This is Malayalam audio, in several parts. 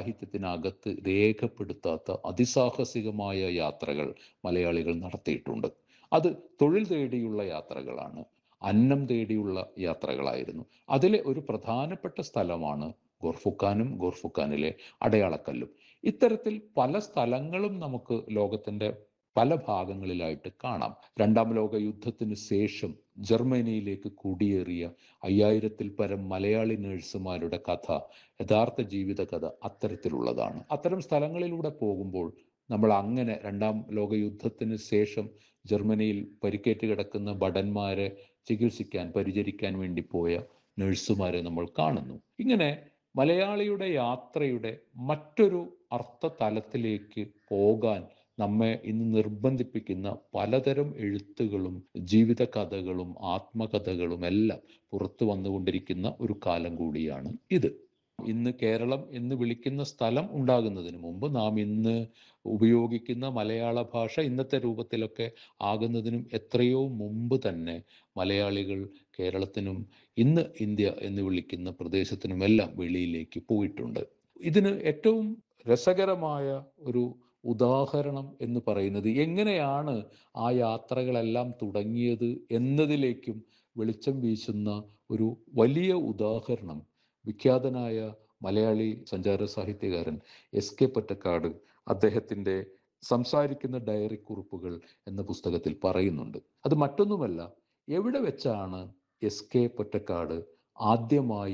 സാഹിത്യത്തിനകത്ത് രേഖപ്പെടുത്താത്ത അതിസാഹസികമായ യാത്രകൾ മലയാളികൾ നടത്തിയിട്ടുണ്ട് അത് തൊഴിൽ തേടിയുള്ള യാത്രകളാണ് അന്നം തേടിയുള്ള യാത്രകളായിരുന്നു അതിലെ ഒരു പ്രധാനപ്പെട്ട സ്ഥലമാണ് ഗോർഫുക്കാനും ഗോർഫുക്കാനിലെ അടയാളക്കല്ലും ഇത്തരത്തിൽ പല സ്ഥലങ്ങളും നമുക്ക് ലോകത്തിന്റെ പല ഭാഗങ്ങളിലായിട്ട് കാണാം രണ്ടാം ലോക യുദ്ധത്തിന് ശേഷം ജർമ്മനിയിലേക്ക് കുടിയേറിയ അയ്യായിരത്തിൽ പരം മലയാളി നഴ്സുമാരുടെ കഥ യഥാർത്ഥ ജീവിത കഥ അത്തരത്തിലുള്ളതാണ് അത്തരം സ്ഥലങ്ങളിലൂടെ പോകുമ്പോൾ നമ്മൾ അങ്ങനെ രണ്ടാം ലോക യുദ്ധത്തിന് ശേഷം ജർമ്മനിയിൽ പരിക്കേറ്റ് കിടക്കുന്ന ഭടന്മാരെ ചികിത്സിക്കാൻ പരിചരിക്കാൻ വേണ്ടി പോയ നഴ്സുമാരെ നമ്മൾ കാണുന്നു ഇങ്ങനെ മലയാളിയുടെ യാത്രയുടെ മറ്റൊരു അർത്ഥ തലത്തിലേക്ക് പോകാൻ നമ്മെ ഇന്ന് നിർബന്ധിപ്പിക്കുന്ന പലതരം എഴുത്തുകളും ജീവിത കഥകളും ആത്മകഥകളും എല്ലാം പുറത്തു വന്നുകൊണ്ടിരിക്കുന്ന ഒരു കാലം കൂടിയാണ് ഇത് ഇന്ന് കേരളം എന്ന് വിളിക്കുന്ന സ്ഥലം ഉണ്ടാകുന്നതിന് മുമ്പ് നാം ഇന്ന് ഉപയോഗിക്കുന്ന മലയാള ഭാഷ ഇന്നത്തെ രൂപത്തിലൊക്കെ ആകുന്നതിനും എത്രയോ മുമ്പ് തന്നെ മലയാളികൾ കേരളത്തിനും ഇന്ന് ഇന്ത്യ എന്ന് വിളിക്കുന്ന പ്രദേശത്തിനുമെല്ലാം വെളിയിലേക്ക് പോയിട്ടുണ്ട് ഇതിന് ഏറ്റവും രസകരമായ ഒരു ഉദാഹരണം എന്ന് പറയുന്നത് എങ്ങനെയാണ് ആ യാത്രകളെല്ലാം തുടങ്ങിയത് എന്നതിലേക്കും വെളിച്ചം വീശുന്ന ഒരു വലിയ ഉദാഹരണം വിഖ്യാതനായ മലയാളി സഞ്ചാര സാഹിത്യകാരൻ എസ് കെ പൊറ്റക്കാട് അദ്ദേഹത്തിൻ്റെ സംസാരിക്കുന്ന ഡയറി കുറിപ്പുകൾ എന്ന പുസ്തകത്തിൽ പറയുന്നുണ്ട് അത് മറ്റൊന്നുമല്ല എവിടെ വെച്ചാണ് എസ് കെ പൊറ്റക്കാട് ആദ്യമായി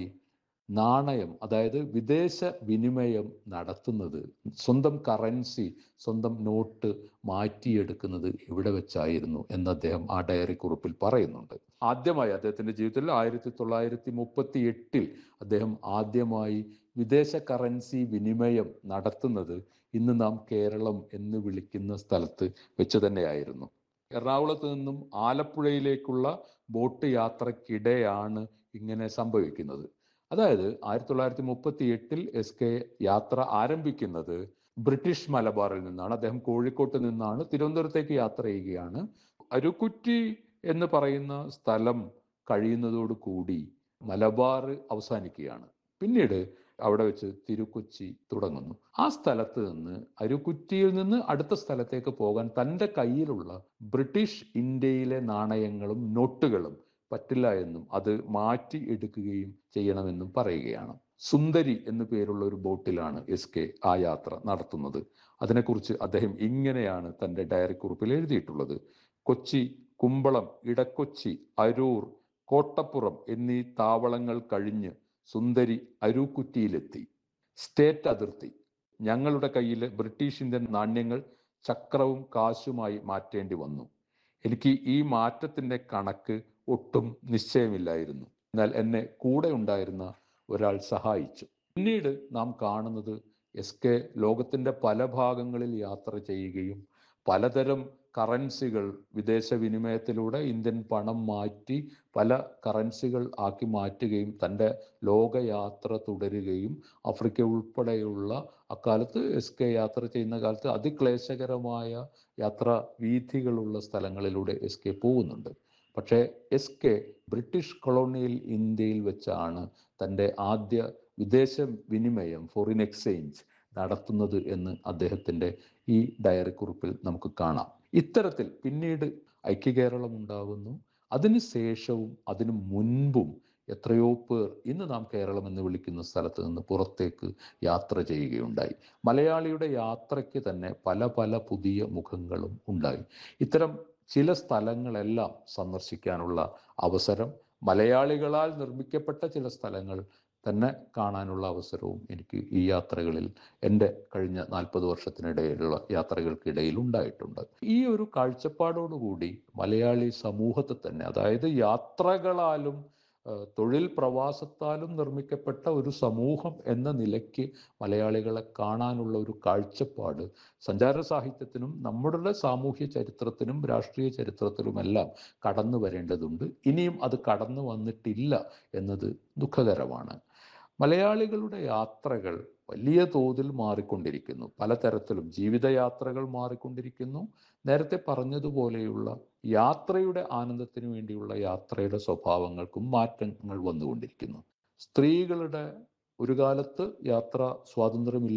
നാണയം അതായത് വിദേശ വിനിമയം നടത്തുന്നത് സ്വന്തം കറൻസി സ്വന്തം നോട്ട് മാറ്റിയെടുക്കുന്നത് എവിടെ വെച്ചായിരുന്നു എന്ന് അദ്ദേഹം ആ ഡയറി കുറിപ്പിൽ പറയുന്നുണ്ട് ആദ്യമായി അദ്ദേഹത്തിന്റെ ജീവിതത്തിൽ ആയിരത്തി തൊള്ളായിരത്തി മുപ്പത്തി എട്ടിൽ അദ്ദേഹം ആദ്യമായി വിദേശ കറൻസി വിനിമയം നടത്തുന്നത് ഇന്ന് നാം കേരളം എന്ന് വിളിക്കുന്ന സ്ഥലത്ത് വെച്ച് തന്നെയായിരുന്നു എറണാകുളത്ത് നിന്നും ആലപ്പുഴയിലേക്കുള്ള ബോട്ട് യാത്രക്കിടെയാണ് ഇങ്ങനെ സംഭവിക്കുന്നത് അതായത് ആയിരത്തി തൊള്ളായിരത്തി മുപ്പത്തി എട്ടിൽ എസ് കെ യാത്ര ആരംഭിക്കുന്നത് ബ്രിട്ടീഷ് മലബാറിൽ നിന്നാണ് അദ്ദേഹം കോഴിക്കോട്ട് നിന്നാണ് തിരുവനന്തപുരത്തേക്ക് യാത്ര ചെയ്യുകയാണ് അരുക്കുറ്റി എന്ന് പറയുന്ന സ്ഥലം കഴിയുന്നതോടു കൂടി മലബാർ അവസാനിക്കുകയാണ് പിന്നീട് അവിടെ വെച്ച് തിരുക്കൊച്ചി തുടങ്ങുന്നു ആ സ്ഥലത്ത് നിന്ന് അരുക്കുറ്റിയിൽ നിന്ന് അടുത്ത സ്ഥലത്തേക്ക് പോകാൻ തൻ്റെ കയ്യിലുള്ള ബ്രിട്ടീഷ് ഇന്ത്യയിലെ നാണയങ്ങളും നോട്ടുകളും പറ്റില്ല എന്നും അത് മാറ്റി എടുക്കുകയും ചെയ്യണമെന്നും പറയുകയാണ് സുന്ദരി എന്നു പേരുള്ള ഒരു ബോട്ടിലാണ് എസ് കെ ആ യാത്ര നടത്തുന്നത് അതിനെക്കുറിച്ച് അദ്ദേഹം ഇങ്ങനെയാണ് തൻ്റെ ഡയറി കുറിപ്പിൽ എഴുതിയിട്ടുള്ളത് കൊച്ചി കുമ്പളം ഇടക്കൊച്ചി അരൂർ കോട്ടപ്പുറം എന്നീ താവളങ്ങൾ കഴിഞ്ഞ് സുന്ദരി അരൂക്കുറ്റിയിലെത്തി സ്റ്റേറ്റ് അതിർത്തി ഞങ്ങളുടെ കയ്യിൽ ബ്രിട്ടീഷ് ഇന്ത്യൻ നാണ്യങ്ങൾ ചക്രവും കാശുമായി മാറ്റേണ്ടി വന്നു എനിക്ക് ഈ മാറ്റത്തിന്റെ കണക്ക് ഒട്ടും നിശ്ചയമില്ലായിരുന്നു എന്നാൽ എന്നെ കൂടെ ഉണ്ടായിരുന്ന ഒരാൾ സഹായിച്ചു പിന്നീട് നാം കാണുന്നത് എസ് കെ ലോകത്തിന്റെ പല ഭാഗങ്ങളിൽ യാത്ര ചെയ്യുകയും പലതരം കറൻസികൾ വിദേശ വിനിമയത്തിലൂടെ ഇന്ത്യൻ പണം മാറ്റി പല കറൻസികൾ ആക്കി മാറ്റുകയും തൻ്റെ ലോകയാത്ര തുടരുകയും ആഫ്രിക്ക ഉൾപ്പെടെയുള്ള അക്കാലത്ത് എസ് കെ യാത്ര ചെയ്യുന്ന കാലത്ത് അതിക്ലേശകരമായ യാത്രാ വീഥികളുള്ള സ്ഥലങ്ങളിലൂടെ എസ് കെ പോകുന്നുണ്ട് പക്ഷേ എസ് കെ ബ്രിട്ടീഷ് കൊളോണിയൽ ഇന്ത്യയിൽ വെച്ചാണ് തൻ്റെ ആദ്യ വിദേശ വിനിമയം ഫോറിൻ എക്സ്ചേഞ്ച് നടത്തുന്നത് എന്ന് അദ്ദേഹത്തിൻ്റെ ഈ ഡയറി കുറിപ്പിൽ നമുക്ക് കാണാം ഇത്തരത്തിൽ പിന്നീട് ഐക്യകേരളം ഉണ്ടാകുന്നു അതിന് ശേഷവും അതിനു മുൻപും എത്രയോ പേർ ഇന്ന് നാം കേരളം എന്ന് വിളിക്കുന്ന സ്ഥലത്ത് നിന്ന് പുറത്തേക്ക് യാത്ര ചെയ്യുകയുണ്ടായി മലയാളിയുടെ യാത്രയ്ക്ക് തന്നെ പല പല പുതിയ മുഖങ്ങളും ഉണ്ടായി ഇത്തരം ചില സ്ഥലങ്ങളെല്ലാം സന്ദർശിക്കാനുള്ള അവസരം മലയാളികളാൽ നിർമ്മിക്കപ്പെട്ട ചില സ്ഥലങ്ങൾ തന്നെ കാണാനുള്ള അവസരവും എനിക്ക് ഈ യാത്രകളിൽ എൻ്റെ കഴിഞ്ഞ നാൽപ്പത് വർഷത്തിനിടയിലുള്ള യാത്രകൾക്കിടയിൽ ഉണ്ടായിട്ടുണ്ട് ഈ ഒരു കാഴ്ചപ്പാടോടുകൂടി മലയാളി സമൂഹത്തെ തന്നെ അതായത് യാത്രകളാലും തൊഴിൽ പ്രവാസത്താലും നിർമ്മിക്കപ്പെട്ട ഒരു സമൂഹം എന്ന നിലയ്ക്ക് മലയാളികളെ കാണാനുള്ള ഒരു കാഴ്ചപ്പാട് സഞ്ചാര സാഹിത്യത്തിനും നമ്മുടെ സാമൂഹ്യ ചരിത്രത്തിനും രാഷ്ട്രീയ ചരിത്രത്തിലുമെല്ലാം കടന്നു വരേണ്ടതുണ്ട് ഇനിയും അത് കടന്നു വന്നിട്ടില്ല എന്നത് ദുഃഖകരമാണ് മലയാളികളുടെ യാത്രകൾ വലിയ തോതിൽ മാറിക്കൊണ്ടിരിക്കുന്നു പലതരത്തിലും ജീവിതയാത്രകൾ മാറിക്കൊണ്ടിരിക്കുന്നു നേരത്തെ പറഞ്ഞതുപോലെയുള്ള യാത്രയുടെ ആനന്ദത്തിന് വേണ്ടിയുള്ള യാത്രയുടെ സ്വഭാവങ്ങൾക്കും മാറ്റങ്ങൾ വന്നുകൊണ്ടിരിക്കുന്നു സ്ത്രീകളുടെ ഒരു കാലത്ത് യാത്ര സ്വാതന്ത്ര്യമില്ല